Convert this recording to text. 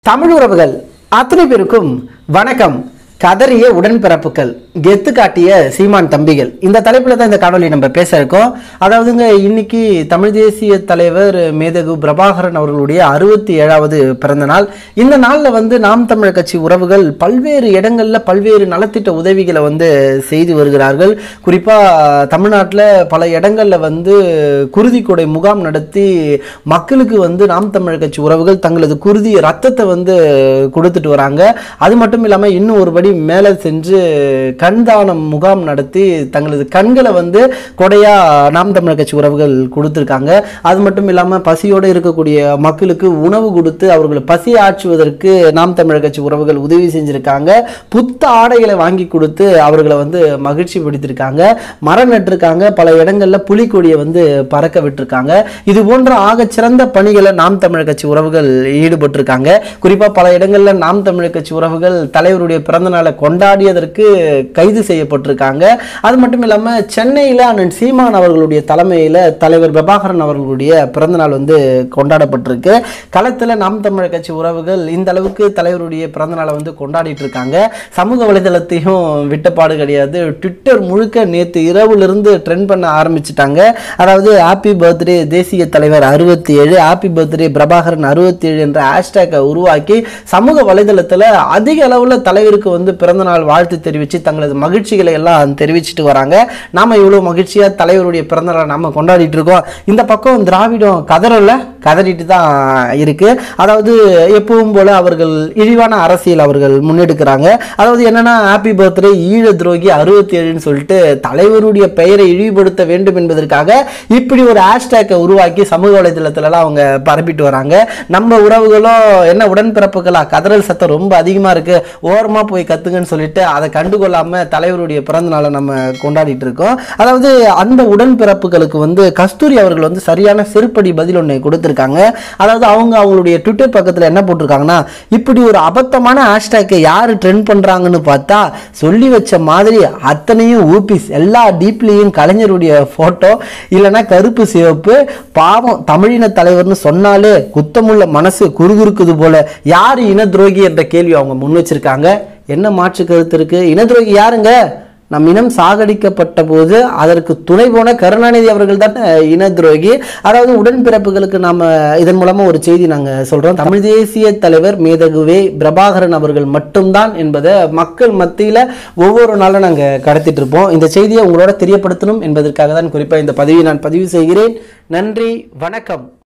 தமிழ் உறவுகள் அத்தனை பேருக்கும் வணக்கம் கதறிய உடன்பிறப்புகள் கெத்து காட்டிய சீமான் தம்பிகள் இந்த தலைப்பில் தான் இந்த காணொலி நம்ம பேச இருக்கோம் அதாவதுங்க இன்னைக்கு தமிழ் தேசிய தலைவர் மேதகு பிரபாகரன் அவர்களுடைய அறுபத்தி ஏழாவது பிறந்த நாள் இந்த நாளில் வந்து நாம் தமிழர் கட்சி உறவுகள் பல்வேறு இடங்களில் பல்வேறு நலத்திட்ட உதவிகளை வந்து செய்து வருகிறார்கள் குறிப்பாக தமிழ்நாட்டில் பல இடங்களில் வந்து குருதி கொடை முகாம் நடத்தி மக்களுக்கு வந்து நாம் தமிழர் கட்சி உறவுகள் தங்களது குருதி ரத்தத்தை வந்து கொடுத்துட்டு வராங்க அது மட்டும் இல்லாமல் இன்னும் ஒருபடி மேலே சென்று கண் தானம் முகாம் நடத்தி தங்களது கண்களை வந்து கொடையா நாம் தமிழர் கட்சி உறவுகள் கொடுத்துருக்காங்க அது மட்டும் இல்லாமல் பசியோடு இருக்கக்கூடிய மக்களுக்கு உணவு கொடுத்து அவர்களை பசி ஆற்றுவதற்கு நாம் தமிழர் கட்சி உறவுகள் உதவி செஞ்சிருக்காங்க புத்த ஆடைகளை வாங்கி கொடுத்து அவர்களை வந்து மகிழ்ச்சி படுத்திருக்காங்க மரம் நட்டிருக்காங்க பல இடங்கள்ல புலிக்கொடியை வந்து பறக்க விட்டுருக்காங்க இது போன்ற ஆகச்சிறந்த பணிகளை நாம் தமிழர் கட்சி உறவுகள் ஈடுபட்டிருக்காங்க குறிப்பா பல இடங்கள்ல நாம் தமிழர் கட்சி உறவுகள் தலைவருடைய பிறந்த நாளை கொண்டாடியதற்கு கைது செய்யப்பட்டிருக்காங்க அது மட்டும் இல்லாம சென்னையில அண்ணன் சீமான் அவர்களுடைய தலைமையில தலைவர் பிரபாகரன் அவர்களுடைய பிறந்த நாள் வந்து கொண்டாடப்பட்டிருக்கு களத்துல நாம் தமிழர் கட்சி உறவுகள் இந்த அளவுக்கு தலைவருடைய பிறந்த நாளை வந்து கொண்டாடிட்டு இருக்காங்க சமூக வலைதளத்தையும் விட்டப்பாடு கிடையாது ட்விட்டர் முழுக்க நேற்று இரவுலேருந்து ட்ரெண்ட் பண்ண ஆரம்பிச்சிட்டாங்க அதாவது ஹாப்பி பர்த்டே தேசிய தலைவர் அறுபத்தி ஏழு ஹாப்பி பர்த்டே பிரபாகரன் அறுபத்தி ஏழு என்ற ஹேஷ்டேக்கை உருவாக்கி சமூக வலைதளத்தில் அதிக அளவில் தலைவருக்கு வந்து பிறந்தநாள் வாழ்த்து தெரிவித்து தங்களது மகிழ்ச்சிகளை எல்லாம் தெரிவிச்சிட்டு வராங்க நாம இவ்வளோ மகிழ்ச்சியாக தலைவருடைய பிறந்தநாளை நாம கொண்டாடிட்டு இருக்கோம் இந்த பக்கம் திராவிடம் கதறல கதறிட்டு தான் இருக்கு அதாவது எப்பவும் போல அவர்கள் இழிவான அரசியல் அவர்கள் முன்னெடுக்கிறாங்க அதாவது என்னன்னா ஹாப்பி பர்த்டே ஈழ துரோகி அறுபத்தி ஏழுன்னு சொல்லிட்டு தலைவருடைய பெயரை இழிவுபடுத்த வேண்டும் என்பதற்காக இப்படி ஒரு ஹேஷ்டேக்கை உருவாக்கி சமூக வலைதளத்துலலாம் அவங்க பரப்பிட்டு வராங்க நம்ம உறவுகளும் என்ன உடன்பிறப்புகளா கதறல் சத்தம் ரொம்ப அதிகமாக இருக்கு ஓரமாக போய் கத்துங்கன்னு சொல்லிட்டு அதை கண்டுகொள்ளாம தலைவருடைய பிறந்த நாளை நம்ம கொண்டாடிட்டு இருக்கோம் அதாவது அந்த உடன்பிறப்புகளுக்கு வந்து கஸ்தூரி அவர்கள் வந்து சரியான செருப்படி பதில் ஒன்று கொடுத்துருக்காங்க அதாவது அவங்க அவங்களுடைய ட்விட்டர் பக்கத்தில் என்ன போட்டிருக்காங்கன்னா இப்படி ஒரு அபத்தமான ஹேஷ்டேக்கை யார் ட்ரெண்ட் பண்ணுறாங்கன்னு பார்த்தா சொல்லி வச்ச மாதிரி அத்தனையும் ஊபிஸ் எல்லா டீப்லேயும் கலைஞருடைய ஃபோட்டோ இல்லைன்னா கருப்பு சிவப்பு பாவம் தமிழின தலைவர்னு சொன்னாலே குத்தமுள்ள மனசு குறுகுறுக்குது போல யார் இன துரோகி என்ற கேள்வி அவங்க முன் வச்சிருக்காங்க என்ன மாற்று கருத்து இருக்கு இன துரோகி யாருங்க நம் இனம் சாகடிக்கப்பட்ட போது அதற்கு துணை போன கருணாநிதி அவர்கள் தான் இன துரோகி அதாவது உடன்பிறப்புகளுக்கு நாம இதன் மூலமா ஒரு செய்தி நாங்க சொல்றோம் தமிழ் தேசிய தலைவர் மேதகுவே பிரபாகரன் அவர்கள் மட்டும்தான் என்பதை மக்கள் மத்தியில ஒவ்வொரு நாளும் நாங்க கடத்திட்டு இருப்போம் இந்த செய்தியை உங்களோட தெரியப்படுத்தணும் என்பதற்காக தான் குறிப்பா இந்த பதிவை நான் பதிவு செய்கிறேன் நன்றி வணக்கம்